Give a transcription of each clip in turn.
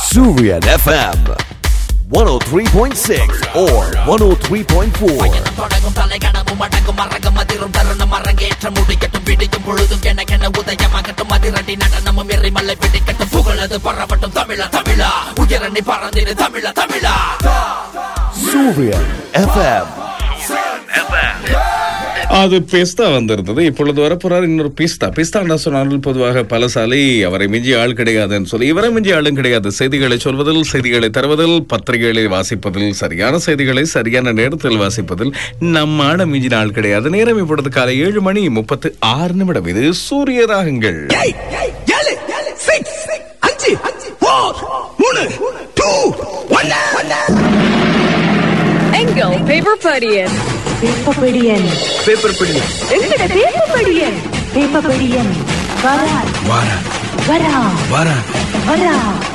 Surian FM 103.6 or 103.4. தொடங்கும் தலைகணமும் அடங்கும் மறங்கும் அதிரும் தருணம் அரங்கேற்ற முடிக்கட்டும் பிடிக்கும் பொழுதும் எனக்கென உதயமாகட்டும் அதிரடி நடனமும் எரிமலை பிடிக்கட்டும் புகழது பரவட்டும் தமிழா தமிழா உயரணி பறந்திரு தமிழா தமிழா Surian FM. அது பிஸ்தா வந்திருந்தது இப்பொழுது வரப்போறார் இன்னொரு பிஸ்தா பிஸ்தா என்ன சொன்னாலும் பொதுவாக பலசாலை அவரை மிஞ்சி ஆள் கிடையாதுன்னு சொல்லி இவரை மிஞ்சி ஆளும் கிடையாது செய்திகளை சொல்வதில் செய்திகளை தருவதில் பத்திரிகைகளை வாசிப்பதில் சரியான செய்திகளை சரியான நேரத்தில் வாசிப்பதில் நம்ம ஆட மிஞ்சின ஆள் கிடையாது நேரம் இப்பொழுது காலை ஏழு மணி முப்பத்து ஆறு நிமிடம் இது சூரிய ராகங்கள் ஏழு சிக்ஸ் அஞ்சு ஃபோர் மூணு டூ ஒன்னு எங்கள் பேப்பர் படியன் பேப்பபடியன் பேப்பர் பிடி எங்கட பேப்பபடியன் பேப்பபடியன் வரா வார வரா வார வரா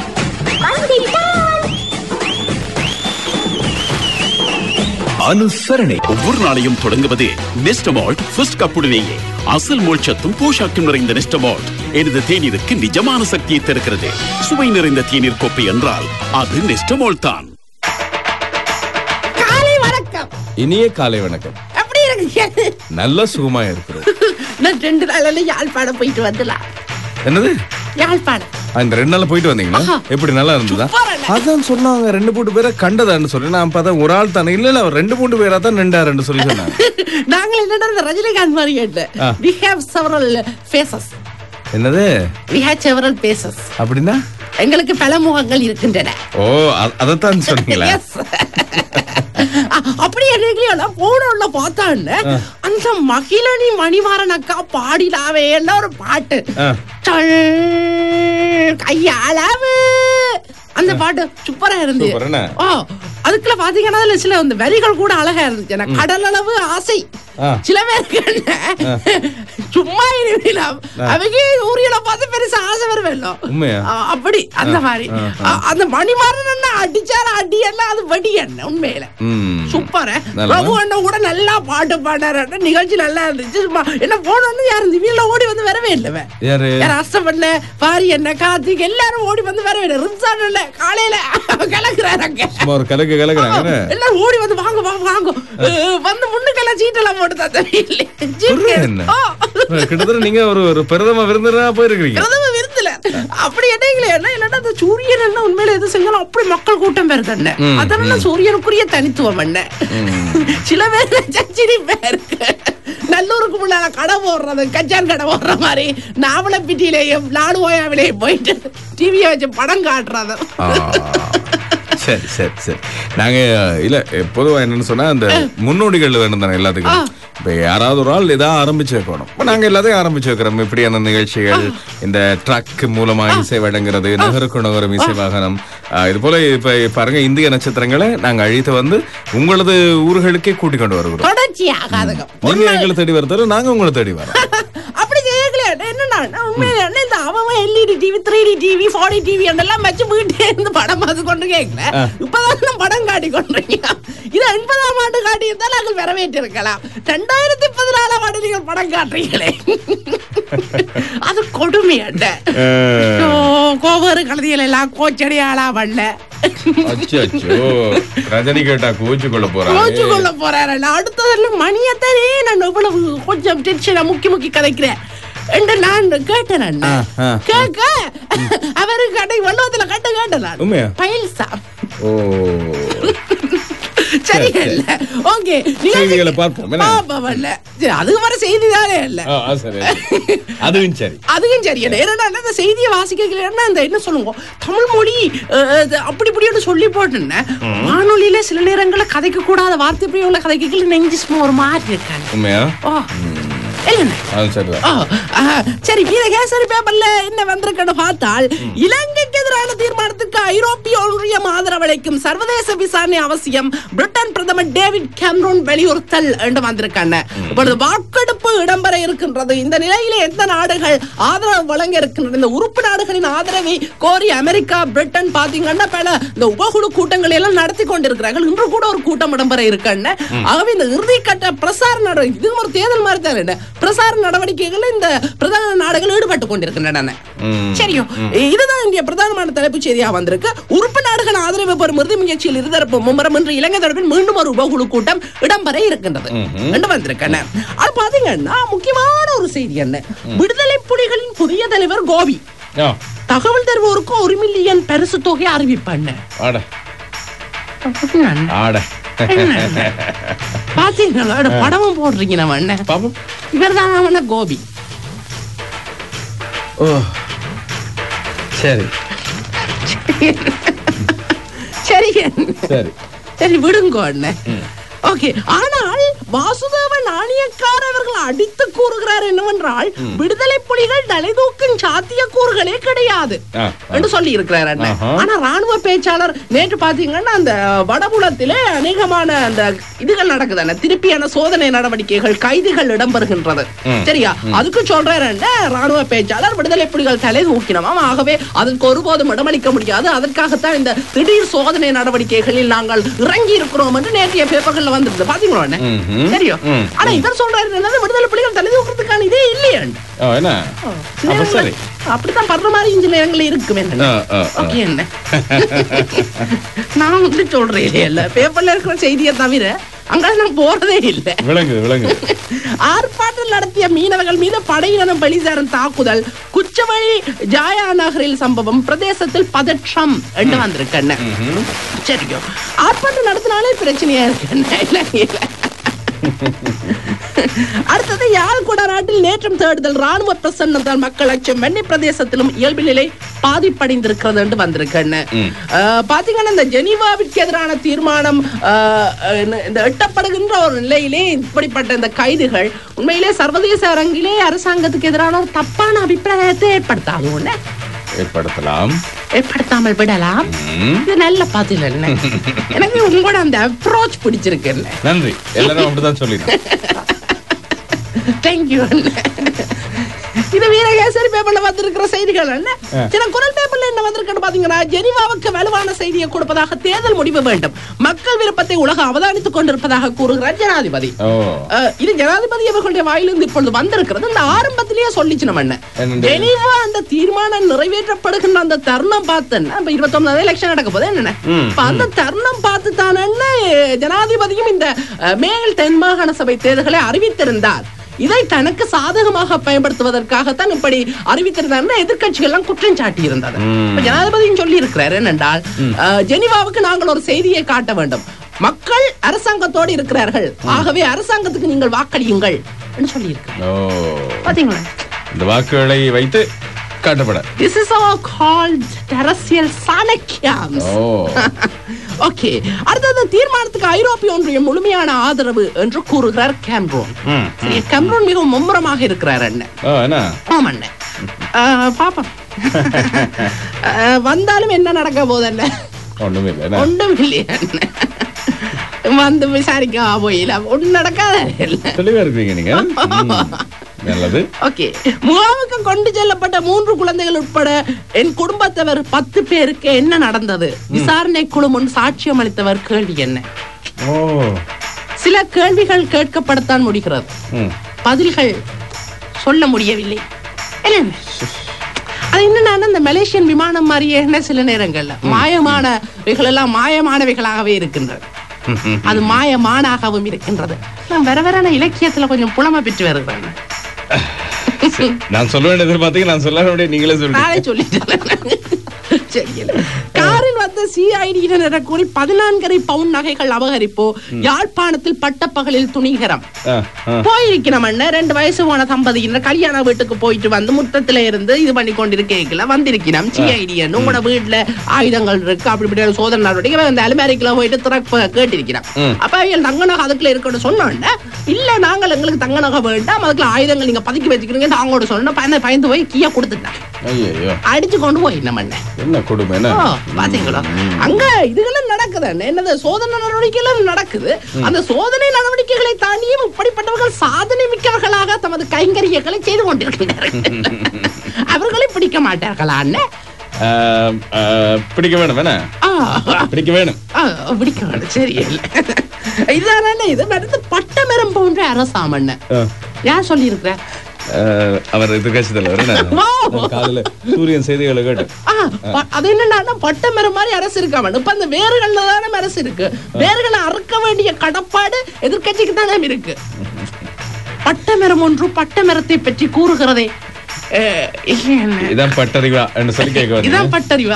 அனுசரணை ஒவ்வொரு நாளையும் தொடங்குவது நெஸ்டமால்ட் ஃபர்ஸ்ட் கப்புடனேயே அசல் மோட்சத்தும் போஷாக்கும் நிறைந்த நெஸ்டமால்ட் எனது தேநீருக்கு நிஜமான சக்தியை தருகிறது சுவை நிறைந்த தேநீர் கோப்பை என்றால் அது நெஸ்டமால்ட் தான் காலை வணக்கம் இனிய காலை வணக்கம் எப்படி இருக்கு நல்ல சுகமா இருக்கிறோம் நான் ரெண்டு நாள்ல யாழ்ப்பாணம் போயிட்டு வந்துடலாம் என்னது யாழ்ப்பாணம் அந்த ரெண்டு நாள் போயிட்டு வந்தீங்களா ஆஹா. எப்படி நல்லா இருந்ததா சூப்பரா இல்ல? அதான் சொன்னாங்க ரெண்டு மூணு பேரை கண்டதான்னு சொல்லி நான் பார்த்தா ஒரு ஆள் தானே இல்ல இல்ல அவர் ரெண்டு மூணு பேரா தான் நின்றாருன்னு சொல்லி சொன்னாங்க நாங்கள் என்னடா இந்த ரஜினிகாந்த் மாதிரி கேட்டு ஆ. we have several faces என்னது we have several faces அப்படின்னா எங்களுக்கு பல முகங்கள் இருக்கின்றன ஓ அ- அதத்தான் சொன்னீங்களா Yes. அ- அப்படி என்ன போனோம்ல பார்த்தான்னு அந்த மகிழனி மணிமாறன் அக்கா பாடினாவே என்ன ஒரு பாட்டு ஆ. சல் கையாளவு அந்த பாட்டு சூப்பரா இருந்து சூப்பர் என்ன? ஓ அதுக்குள்ள பாத்தீங்கன்னா அதுல சில அந்த வரிகள் கூட அழகா இருந்துச்சு எனக்கு கடல் அளவு ஆசை ஆ. சில பேருக்கு என்ன சும்மா இருக்கலாம் அவங்க ஊரியல பார்த்து பெருசா ஆசை வருவேன் உண்மையா? அப்படி அந்த மாதிரி ஆ, அ- அந்த மணிமாறன் என்ன அடிச்சாரு அடி என்ன அது வடி என்ன உண்மையில ம். சூப்பர் நல்லா. பிரபு அண்ணன் கூட நல்லா பாட்டு பாடாரு நிகழ்ச்சி நல்லா இருந்துச்சு சும்மா என்ன போனோன்னு யாரும் இந்த வீட்டுல ஓடி வந்து வரவே இல்லவே யாரு யார் அஸ்தபண்ண பாரி என்ன கார்த்திக் எல்லாரும் ஓடி வந்து வரவே இல்லை ரிம்சான் இல்ல காலையில கலக்குறாரு அங்க சும்மா ஒரு கலக்கு கலக்குறாங்க எல்லாரும் ஓடி வந்து வாங்க வாங்க வாங்க அஹ், வந்து முன்னுக்கெல்லாம் சீட்டெல்லாம் போட்டு தந்த வீட்டுல சொல்றேன் என்ன கிட்டத்தட்ட நீங்க ஒரு ஒரு பிரதம விருந்தினரா போயிருக்கீங்க பிரதம விருந்துல அப்படி என்னங்களே என்ன இல்லைன்னா அந்த சூரியன் என்ன உண்மையில எது செஞ்சாலும் அப்படி மக்கள் கூட்டம் பேர் தானே அதனால சூரியனுக்குரிய தனித்துவம் என்ன சில பேர் சச்சினி பேருக்கு நல்லூருக்கு முன்னால கடை போடுறது கச்சான் கடை போடுற மாதிரி நாவலப்பிட்டியிலேயும் நாடுவோயாவிலேயும் போயிட்டு டிவியை வச்சு படம் காட்டுறது ஆ. சரி சரி சரி நாங்க இல்ல பொதுவா என்னன்னு சொன்னா அந்த முன்னோடிகள் வேணும் தானே எல்லாத்துக்கும் இப்ப யாராவது ஒரு ஆள் ஏதாவது ஆரம்பிச்சு வைக்கணும் இப்ப நாங்க எல்லாத்தையும் ஆரம்பிச்சு வைக்கிறோம் இப்படியான நிகழ்ச்சிகள் இந்த ட்ரக் மூலமா இசை வழங்குறது நகருக்கு நகரம் இசை வாகனம் ஆ, இது போல இப்ப பாருங்க இந்திய நட்சத்திரங்களை நாங்க அழைத்து வந்து உங்களது ஊர்களுக்கே கூட்டிக் கொண்டு வருகிறோம் தொடர்ச்சியாக அதுக்கு நீங்க எங்களை தேடி வரத்தர நாங்க உங்களை தேடி வரோம் அப்படி கேட்கல என்னன்னா நான் உண்மையில என்ன இந்த அவன் LED TV three D TV forty TV எல்லாம் வச்சு வீட்டே இருந்து படம் பார்த்து கொண்டு கேட்கல இப்பதான் நான் படம் காட்டி கொண்டிருக்கீங்க இது எண்பதாம் ஆண்டு காட்டி இருந்தால் நாங்கள் வரவேற்று இருக்கலாம் ரெண்டாயிரத்தி பதினாலாம் ஆண்டு நீங்கள் படம் காட்டுறீங்களே அது கொடுமையாண்ட கோவரு கழுதிகள் எல்லாம் கோச்சடி ஆளா வரல அச்சோ அச்சோ ரஜினி கேட்டா கோச்சு கொள்ள கோச்சு போறாங்க கொள்ள போறாரு அடுத்ததுல மணியத்தானே நான் இவ்வளவு கொஞ்சம் டென்ஷனா முக்கி முக்கி கதைக்கிறேன் என்று நான் கேட்டேன் நான் ஆ, ஆ. கேட்க அவரு கடை வள்ளுவத்துல கட்ட கேட்டேன் நான் உண்மையா? பயில்சா ஓ சரி இல்ல ஓகே செய்திகளை பார்ப்போம், என்ன? அதுக்கு வர செய்தி தானே இல்ல ஆ, ஆ, சரி அதுவும் சரி அதுவும் சரி என்ன ஏன்னா இந்த செய்தியை வாசிக்கிறேன்னா இந்த என்ன சொல்லுவோம் தமிழ் மொழி அஹ், இது அப்படி இப்படின்னு சொல்லி போட்டுன்னு வானொலியில சில நேரங்கள்ல கதைக்க கூடாத வார்த்தை பிரயோகங்களை கதைக்கல நெஞ்சு சும்மா ஒரு மாதிரி இருக்காங்க உண்மையா ஓ இல்லைண்ணே அது சரிதான் ஓ, ஆ, சரி வீரகேசரி பேப்பர்ல என்ன வந்திருக்குன்னு பார்த்தால் இலங்கைக்கு எதிரான தீர்மானத்துக்கு ஐரோப்பிய ஒன்றியம் ஆதரவளிக்கும் சர்வதேச விசாரணை அவசியம் பிரிட்டன் பிரதமர் டேவிட் கேமரூன் வலியுறுத்தல் என்று வந்திருக்காங்க இப்பொழுது வாக்கெடுப்பு இடம்பெற இருக்கின்றது இந்த நிலையிலே எந்த நாடுகள் ஆதரவு வழங்க இருக்கின்றன இந்த உறுப்பு நாடுகளின் ஆதரவை கோரி அமெரிக்கா பிரிட்டன் பாத்தீங்கன்னா பல இந்த உபகுழு கூட்டங்களை எல்லாம் நடத்தி கொண்டிருக்கிறார்கள் இன்று கூட ஒரு கூட்டம் இடம்பெற இருக்குன்னு ஆகவே இந்த இறுதிக்கட்ட பிரசார நட இது ஒரு தேர்தல் மாதிரி தான் பிரசார நடவடிக்கைகள் இந்த பிரதான நாடுகள் ஈடுபட்டு கொண்டிருக்கின்றன ம். சரியோ இதுதான் இந்திய பிரதானமான தலைப்புச் செய்தியா வந்திருக்கு உறுப்பு நாடுகள் ஆதரவு பெறும் இறுதி முயற்சியில் இருதரப்பு மும்முரம் இன்று இலங்கை தரப்பில் மீண்டும் ஒரு உபகுழு கூட்டம் இடம்பெற இருக்கின்றது என்று வந்திருக்கேன் அது பாத்தீங்கன்னா முக்கியமான ஒரு செய்தி என்ன விடுதலை புலிகளின் புதிய தலைவர் கோபி ஆ, தகவல் தருவோருக்கு ஒரு மில்லியன் பரிசு தொகை அறிவிப்பாங்க ஆட ஆட பாத்தீங்களா அட, படமும் போடுறீங்க நம்ம அண்ணன் பாப்போம் இவர் தான் அவன கோபி ஓ சரி சரி சரி சரி விடுங்க அண்ணன் ஓகே ஆனால் வாசுதேவ நாணயக்கார அவர்கள் அடித்து கூறுகிறார் என்னவென்றால் விடுதலை புலிகள் தலைதூக்கும் சாத்திய கூறுகளே கிடையாது ஆ, ஆ. என்று சொல்லி இருக்கிறார் அண்ணன் ஆஹா. ஆனா ராணுவ பேச்சாளர் நேற்று பாத்தீங்கன்னா அந்த வடபுலத்திலே அநேகமான அந்த இதுகள் நடக்குது திருப்பியான சோதனை நடவடிக்கைகள் கைதுகள் இடம்பெறுகின்றது சரியா அதுக்கு சொல்றாரு என்ன ராணுவ பேச்சாளர் விடுதலை புலிகள் தலை தூக்கினமாம் ஆகவே அதற்கு ஒருபோதும் இடமளிக்க முடியாது அதற்காகத்தான் இந்த திடீர் சோதனை நடவடிக்கைகளில் நாங்கள் இறங்கி இருக்கிறோம் என்று நேற்றைய பேப்பர்கள்ல வந்திருந்தது பாத்தீங்களா அண்ணே? ம்ஹும். தெரியும் ம். ஆனா இவர் சொல்றாரு என்னது விடுதலை புலிகள் தலை தூக்கிறதுக்கான இதே இல்லையா ஓ என்ன அப்ப சரி அப்படித்தான் படுற மாதிரி இங்க நேரங்கள் இருக்கும் என்ன ஆ, ஆ, ஆ. ஓகே என்ன நான் வந்து சொல்றேன் இல்ல பேப்பர்ல இருக்கிற செய்தியை தவிர அங்க நான் போறதே இல்லை விளங்குது விளங்குது ஆர்ப்பாட்டம் நடத்திய மீனவர்கள் மீது படையினரும் வெளிசாரும் தாக்குதல் குச்சவழி ஜாயா நகரில் சம்பவம் பிரதேசத்தில் பதற்றம் என்று வந்திருக்கண்ண சரியோ ஆர்ப்பாட்டம் நடத்தினாலே பிரச்சனையா இருக்கு அடுத்தது யாழ்குடா நாட்டில் நேற்றம் தேடுதல் ராணுவ பிரசன்னத்தால் மக்கள் அச்சம் வெண்ணி பிரதேசத்திலும் இயல்பு நிலை பாதிப்படைந்திருக்கிறது என்று வந்திருக்கேன்னு பாத்தீங்கன்னா இந்த ஜெனீவாவிற்கு எதிரான தீர்மானம் அஹ், அஹ், இந்த எட்டப்படுகின்ற ஒரு நிலையிலே இப்படிப்பட்ட இந்த கைதுகள் உண்மையிலே சர்வதேச அரங்கிலே அரசாங்கத்துக்கு எதிரான ஒரு தப்பான அபிப்பிராயத்தை ஏற்படுத்தாது ஒண்ணு ஏற்படுத்தலாம் ஏற்படுத்தாமல் விடலாம் இது நல்ல பதில் என்ன எனக்கு உங்களோட அந்த அப்ரோச் பிடிச்சிருக்கு நன்றி எல்லாரும் அப்படிதான் சொல்லிடுறேன் தேங்க்யூ இது வீரகேசரி பேப்பர்ல வந்திருக்கிற செய்திகள் என்ன சில குரல் பேப்பர்ல என்ன வந்திருக்குன்னு பாத்தீங்கன்னா ஜெனிவாவுக்கு வலுவான செய்தியை கொடுப்பதாக தேர்தல் முடிவு வேண்டும் மக்கள் விருப்பத்தை உலகம் அவதானித்துக் கொண்டிருப்பதாக கூறுகிறார் ஜனாதிபதி ஓ அஹ், இது ஜனாதிபதி அவர்களுடைய வாயிலிருந்து இப்பொழுது வந்திருக்கிறது இந்த ஆரம்பத்திலேயே சொல்லிச்சு நம்ம என்ன என்னண்டு? ஜெனீவா அந்த தீர்மானம் நிறைவேற்றப்படுகின்ற அந்த தருணம் பார்த்தேன்னா இப்ப இருபத்தி ஒன்பதாவது எலெக்ஷன் நடக்க போது என்ன இப்ப அந்த தருணம் பார்த்து தானே ஜனாதிபதியும் இந்த அஹ், மேல் தென் மாகாண சபை தேர்தல்களை அறிவித்திருந்தார் இதை தனக்கு சாதகமாக பயன்படுத்துவதற்காகத்தான் இப்படி அறிவித்திருந்தார் எதிர்க்கட்சிகள் எல்லாம் குற்றம் சாட்டி இருந்தது இப்ப ஜனாதிபதியும் சொல்லி இருக்கிறார் என்னென்றால் அஹ், ஜெனீவாவுக்கு நாங்கள் ஒரு செய்தியை காட்ட வேண்டும் மக்கள் அரசாங்கத்தோடு இருக்கிறார்கள் ஆகவே அரசாங்கத்துக்கு நீங்கள் வாக்களியுங்கள் என்று சொல்லி இருக்கிறார் ஓ பாத்தீங்களா இந்த வாக்குகளை வைத்து காட்டப்பட This is all called அரசியல் சாணக்கியம் ஓ ஓகே அடுத்தது தீர்மானத்துக்கு ஐரோப்பிய ஒன்றியம் முழுமையான ஆதரவு என்று கூறுகிறார் கேம்ரோன் ம், சரி கேம்ரோன் மிகவும் மும்முரமாக இருக்கிறார் அண்ணன் ஓ என்ன ஆமா அண்ணன் ஆஹ், பாப்போம் ஆஹ், வந்தாலும் என்ன நடக்க போதல்ல ஒண்ணுமே இல்லை என்ன ஒன்றும் இல்லையா அண்ணன் வந்து விசாரிக்க போயில ஒன்றும் நடக்காத இல்லை தெளிவா இருக்கீங்க நீங்க ம், நல்லது ஓகே முகாமுக்கு கொண்டு செல்லப்பட்ட மூன்று குழந்தைகள் உட்பட என் குடும்பத்தவர் பத்து பேருக்கு என்ன நடந்தது விசாரணை குழு முன் சாட்சியம் அளித்தவர் கேள்வி என்ன ஓ சில கேள்விகள் கேட்கப்படத்தான் முடிகிறது ம் பதில்கள் சொல்ல முடியவில்லை என்ன? அது என்னன்னா இந்த மலேசியன் விமானம் மாதிரியே என்ன சில நேரங்கள்ல மாயமானவைகள் எல்லாம் மாயமானவைகளாகவே இருக்கின்றன அது மாயமானாகவும் இருக்கின்றது நான் வர வர நான் இலக்கியத்துல கொஞ்சம் புலமை பெற்று வருகிறேன் நான் சொல்ல வேண்டியது பார்த்தீங்க நான் சொல்ல வேண்டிய நீங்களே நானே சொல்லிட்டீங்க சொல்லிட்டேன் சரியில்லை. காரில் வந்த சிஐடியினர் கூறி பதினான்கரை பவுன் நகைகள் அபகரிப்பு யாழ்ப்பாணத்தில் பட்டப்பகலில் துணிகரம் ஆ, ஆ. போயிருக்கணும் அண்ணன் ரெண்டு வயசு போன தம்பதியினர் கல்யாண வீட்டுக்கு போயிட்டு வந்து முத்தத்துல இருந்து இது பண்ணி கொண்டிருக்கேக்கல வந்திருக்கணும் சிஐடி உங்களோட வீட்டுல ஆயுதங்கள் இருக்கு அப்படி இப்படி ஒரு சோதனை நடவடிக்கை அந்த அலுமாரிக்குள்ள போயிட்டு திறப்பு கேட்டிருக்கிறான் அப்ப அவங்க தங்க நகை அதுக்குள்ள இருக்கணும் சொன்னோன்ன இல்ல நாங்கள் எங்களுக்கு தங்க நகை வேண்டாம் அதுக்குள்ள ஆயுதங்கள் நீங்க பதுக்கி வச்சுக்கிறீங்க அவங்களோட சொன்ன பயந்து பயந்து போய் கீழே கொடுத்துட்டான் ஐயையோ அடிச்சு கொண்டு போய் என்ன பண்ண என்ன கொடுமை என்ன ஓ, பாத்தீங்களா அங்க இதுகளும் நடக்குது அண்ணே. என்னது சோதனை நடவடிக்கைகளும் நடக்குது அந்த சோதனை நடவடிக்கைகளை தாண்டியும் இப்படிப்பட்டவர்கள் சாதனை மிக்கவர்களாக தமது கைங்கரியங்களை செய்து கொண்டிருக்கின்றனர் அவர்களை பிடிக்க மாட்டார்களா அண்ணே ஆ, ஆ, பிடிக்க வேணும் என்ன ஆ, பிடிக்க வேணும் ஆ, பிடிக்க வேணும் சரி இல்லை இதுதானே இது அடுத்து பட்டமரம் போன்ற அரசாம் அண்ணன் ஆ. யார் சொல்லி இருக்கிற அஹ், அவர் எதிர்கட்சி தலைவர் என்ன? Wow. நான் காலையில சூரியன் செய்திகளை கேட்டு அது என்னன்னா பட்ட மரம் மாதிரி அரசு இருக்காம இப்ப அந்த வேர்கள்ல தானே அரசு இருக்கு வேர்களை அறுக்க வேண்டிய கடப்பாடு எதிர்க்கட்சிக்கு தானே இருக்கு பட்ட மரம் ஒன்று பட்ட மரத்தை பற்றி கூறுகிறதே அஹ், இல்ல என்ன இதான் பட்டறிவா என்று சொல்லி கேட்க வந்தீங்க. இதான் பட்டறிவா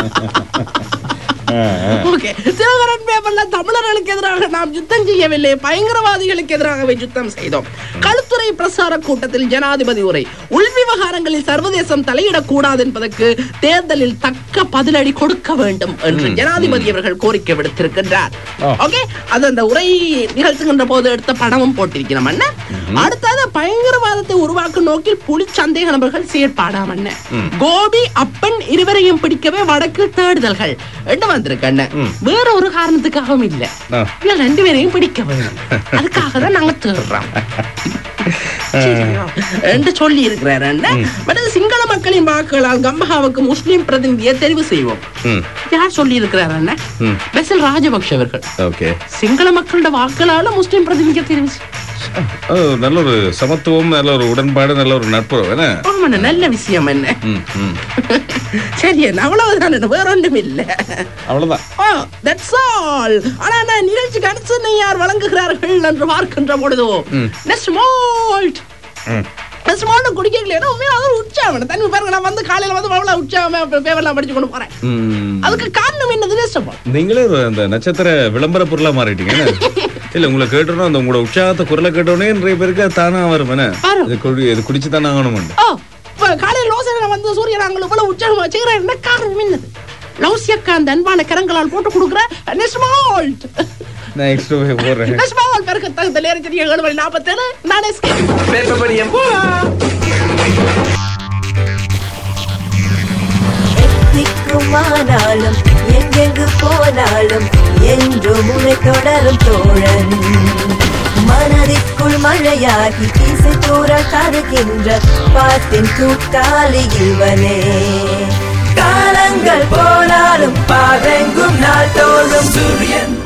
அஹ், அஹ். ஓகே தினகரன் பேப்பர்ல தமிழர்களுக்கு எதிராக நாம் யுத்தம் செய்யவில்லை பயங்கரவாதிகளுக்கு எதிராகவே யுத்தம் செய்தோம் களுத்துறை பிரசார கூட்டத்தில் ஜனாதிபதி உரை உள் விவகாரங்களில் சர்வதேசம் தலையிடக்கூடாது என்பதற்கு தேர்தலில் தக்க பதிலடி கொடுக்க வேண்டும் என்று ஜனாதிபதி அவர்கள் கோரிக்கை விடுத்திருக்கின்றார் ஆ. ஓகே அது அந்த உரை நிகழ்த்துகின்ற போது எடுத்த படமும் போட்டிருக்கிறோம் அண்ணா அடுத்தது பயங்கரவாதத்தை உருவாக்கும் நோக்கில் புலி சந்தேக நபர்கள் செயற்பாடாம் அண்ணன் கோபி அப்பன் இருவரையும் பிடிக்கவே வடக்கு தேடுதல்கள் என்று வந்திருக்கு அண்ணன் வேற ஒரு காரணத்துக்காகவும் இல்ல ஆ. இல்ல ரெண்டு பேரையும் பிடிக்க வேணும் அதுக்காக தான் நாங்க தேடுறோம் சரியா? என்று சொல்லி இருக்கிறார் அண்ணன் பட் அது சிங்கள மக்களின் வாக்குகளால் கம்பஹாவுக்கு முஸ்லிம் பிரதிநிதியை தெரிவு செய்வோம் ம். யார் சொல்லி இருக்கிறார் அண்ணன் ம். பெசல் ராஜபக்ஷ அவர்கள் ஓகே சிங்கள மக்களோட வாக்குகளால முஸ்லிம் பிரதிநிதியை தெரிவு செய்வோம் ஓ, நல்ல ஒரு சமத்துவம் நல்ல ஒரு உடன்பாடு நல்ல ஒரு நட்புறவு என்ன ஆமாண்ணே நல்ல விஷயம் என்ன ம், ம். சரி என்ன அவ்வளவுதான் வேற ஒன்றும் இல்ல அவ்வளவுதான் ஓ தட்ஸ் ஆல் ஆனா நான் நிகழ்ச்சிக்கு அனுசரணை யார் வழங்குகிறார்கள் என்று பார்க்கின்ற பொழுதோ நெஸ்மோல்ட் ம். நெஸ்மோல்ட் குடிக்கல உண்மையா அது ஒரு உற்சாகம் தண்ணி பாருங்க நான் வந்து காலையில வந்து அவ்வளவு உற்சாகமா பேவெல்லாம் படிச்சு கொண்டு போறேன் ம். அதுக்கு காரணம் என்னது நெஸ்மோல் நீங்களே ஒரு அந்த நட்சத்திர விளம்பர பொருளா மாறிட்டீங்க என்ன? இல்ல உங்களை கேட்டோம் அந்த உங்களோட உற்சாகத்தை குரலை கேட்டோடனே நிறைய பேருக்கு அது தானா வரும் என்ன வரும். இது குடி இது குடிச்சு தானே ஆகணும் ஓ இப்ப காலையில லோசனை வந்து சூரியன் நாங்கள் இவ்வளவு உற்சாகமா வச்சுக்கிறேன் என்ன காரணம் என்னது லௌசியக்கா அந்த அன்பான கரங்களால் போட்டு கொடுக்குற நெஸ்மோல்ட் நான் எக்ஸ்ட்ரா போடுறேன் நெஸ்மோல் பெருக்கு தகுந்த நேரத்தில் ஏழு மணி நாற்பத்தேழு நானே பேப்பர் படியம் எத்திக்குமானாலும் எங்கெங்கு போனாலும் என்றும் உன்னை தொடரும் தோழன் மனதிற்குள் மழையாகி இசை தூர தருகின்ற பாட்டின் கூட்டாளி இவனே காலங்கள் போனாலும் பாதெங்கும் நாள் தோறும் சூரியன்